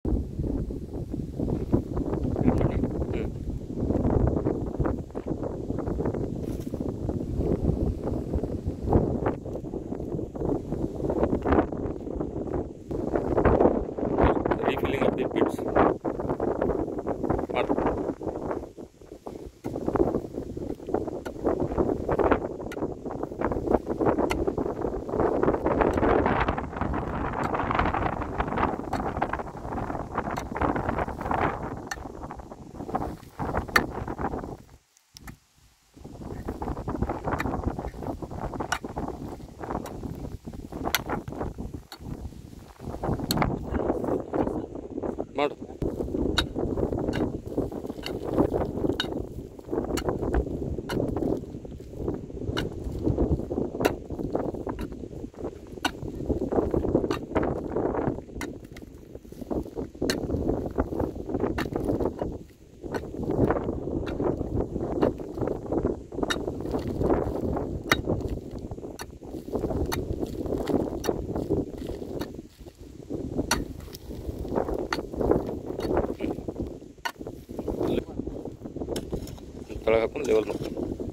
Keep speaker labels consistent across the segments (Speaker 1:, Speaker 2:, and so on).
Speaker 1: ಹ್ಞೂ refilling of the pits ಮಾಡು ಮಾಡು ತಳಗೆ ಹಾಕೊಂಡು ಲೆವೆಲ್ ಮಾಡ್ಕೊಂಡು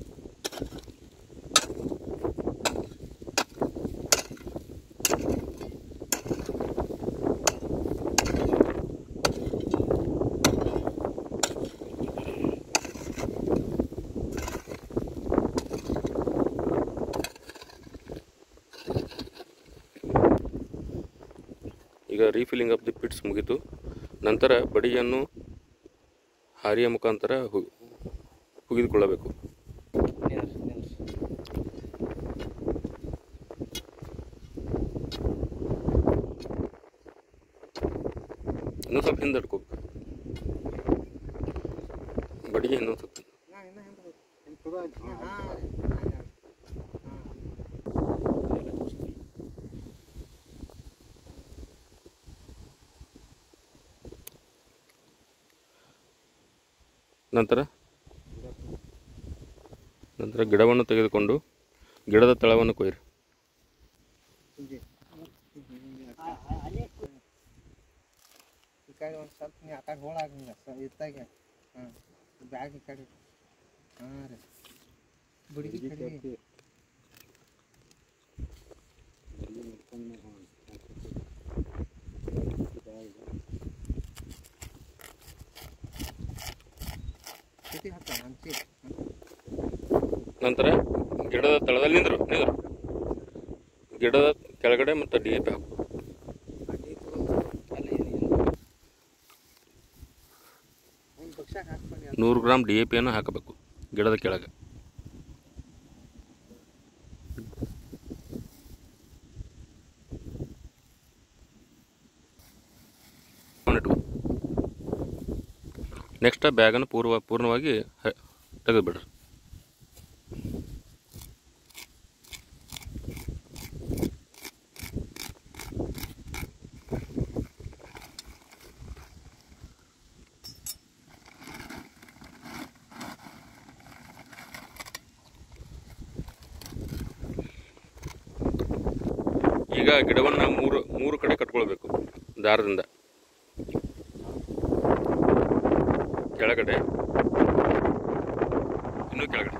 Speaker 1: ಈಗ ರೀಫಿಲಿಂಗ್ ಆಫ್ ದಿ ಪಿಟ್ಸ್ ಮುಗೀತು ನಂತರ ಬಡಿಯನ್ನು ಹಾರಿಯ ಮುಖಾಂತರ ಹು- ಹುಗಿದುಕೊಳ್ಳಬೇಕು ಇನ್ನೂ ಸ್ವಲ್ಪ ಹಿಂದೆ ಇಟ್ಕೋ ಬಡಿಗೆ ಇನ್ನೊಂದು ಸ್ವಲ್ಪ ನಂತರ ನಂತರ ಗಿಡವನ್ನು ತೆಗೆದುಕೊಂಡು ಗಿಡದ ತಳವನ್ನು ಕೊಯ್ಯಿರಿ
Speaker 2: ಈ ಕಡೆ ಒಂದು ಸ್ವಲ್ಪ ನೀ ಆ ಕಡೆ ಹೋಳಾಗಂಗ ಇತ್ತಾಗ ಹಾಂ ಬ್ಯಾಗ್ ಈ ಕಡೆ ಹಾಂ ರೀ ಬುಡ್ಗಿ ಕಡೆ ಚೀಟಿ ಹಾಕ ಹಂಚಿ
Speaker 1: ನಂತರ ಗಿಡದ ತಳದಲ್ಲಿ ನಿಂದರು ನಿಂದರು ಗಿಡದ ಕೆಳಗಡೆ ಮತ್ತು ಡಿ ಎ ಪಿ ಹಾಕು
Speaker 2: ಒಂದು ಪಕ್ಷ ಹಾಕ್ಬಾಡಿ
Speaker 1: ನೂರು ಗ್ರಾಮ್ ಡಿ ಎ ಪಿಯನ್ನು ಹಾಕಬೇಕು ಗಿಡದ ಕೆಳಗೆ ನೆಕ್ಸ್ಟ್ ಬ್ಯಾಗನ್ನು ಪೂರ್ವ ಪೂರ್ಣವಾಗಿ ಹ- ತೆಗೆದುಬಿಡ್ರಿ ಈಗ ಗಿಡವನ್ನು ಮೂರು ಮೂರು ಕಡೆ ಕಟ್ಕೊಳ್ಬೇಕು ದಾರದಿಂದ ಕೆಳಗಡೆ ಇನ್ನೂ ಕೆಳಗಡೆ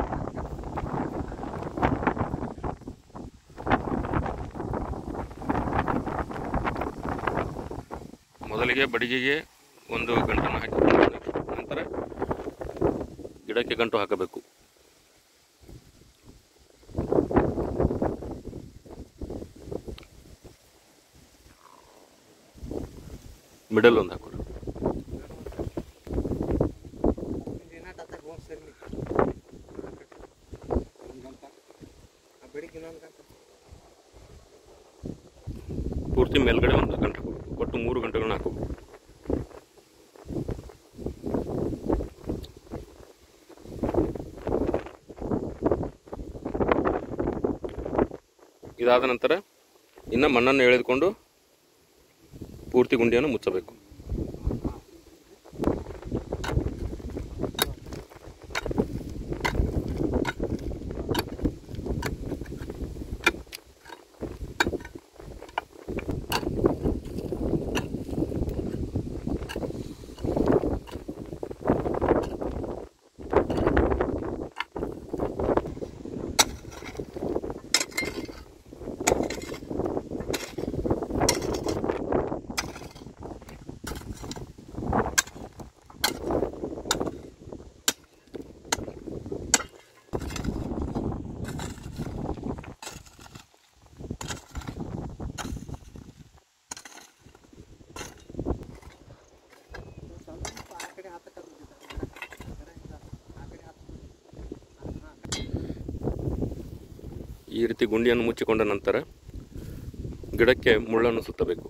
Speaker 1: ಮೊದಲಿಗೆ ಬಡಿಗೆಗೆ ಒಂದು ಗಂಟನ್ನು ಹಾಕಿ ನಂತರ ಗಿಡಕ್ಕೆ ಗಂಟು ಹಾಕಬೇಕು ಮಿಡಲ್ ಒಂದು ಹಾಕೋರಿ
Speaker 2: ದಿನ ತಾತಾಗ ಹೋಗಿ ಸರಿ ಆ ಬೆಳಿಗ್ಗೆ ಇನ್ನೊಂದು ಗಂಟೆ
Speaker 1: ಪೂರ್ತಿ ಮೇಲ್ಗಡೆ ಒಂದು ಗಂಟೆ ಹಾಕೋಬೇಕು ಒಟ್ಟು ಮೂರು ಗಂಟೆಗಳನ್ನ ಹಾಕೋಬೇಕು ಇದಾದ ನಂತರ ಇನ್ನು ಮಣ್ಣನ್ನು ಎಳೆದುಕೊಂಡು ಪೂರ್ತಿ ಗುಂಡಿಯನ್ನು ಮುಚ್ಚಬೇಕು ಈ ರೀತಿ ಗುಂಡಿಯನ್ನು ಮುಚ್ಚಿಕೊಂಡ ನಂತರ ಗಿಡಕ್ಕೆ ಮುಳ್ಳನ್ನು ಸುತ್ತಬೇಕು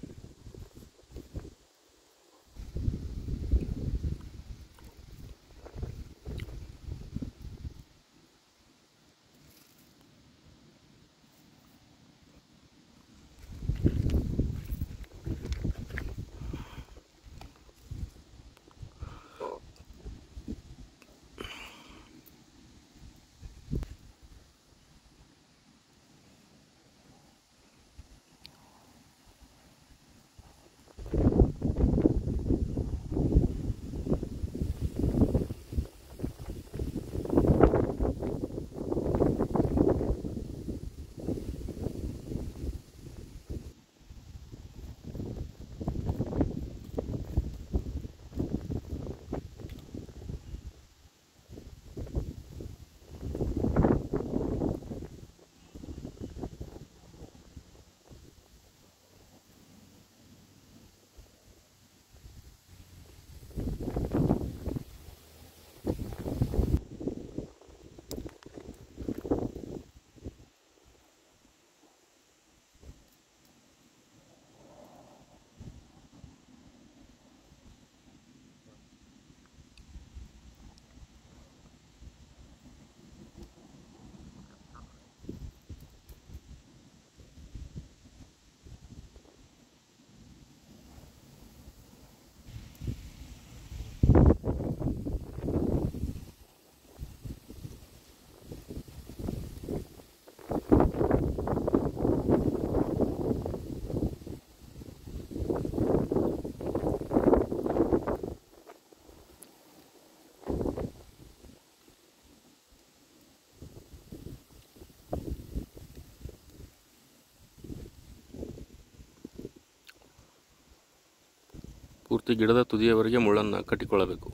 Speaker 1: ಪೂರ್ತಿ ಗಿಡದ ತುದಿಯವರೆಗೆ ಮುಳ್ಳನ್ನು ಕಟ್ಟಿಕೊಳ್ಳಬೇಕು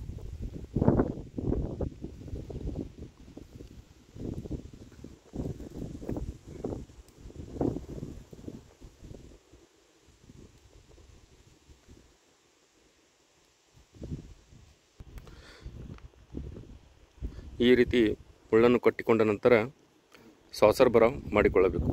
Speaker 1: ಈ ರೀತಿ ಮುಳ್ಳನ್ನು ಕಟ್ಟಿಕೊಂಡ ನಂತರ ಸಾಸರ್ ಬರ ಮಾಡಿಕೊಳ್ಳಬೇಕು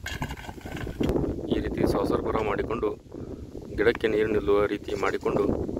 Speaker 1: ಈ ರೀತಿ ಸಾಸರ್ ಬರ ಮಾಡಿಕೊಂಡು ಗಿಡಕ್ಕೆ ನೀರು ನಿಲ್ಲುವ ರೀತಿ ಮಾಡಿಕೊಂಡು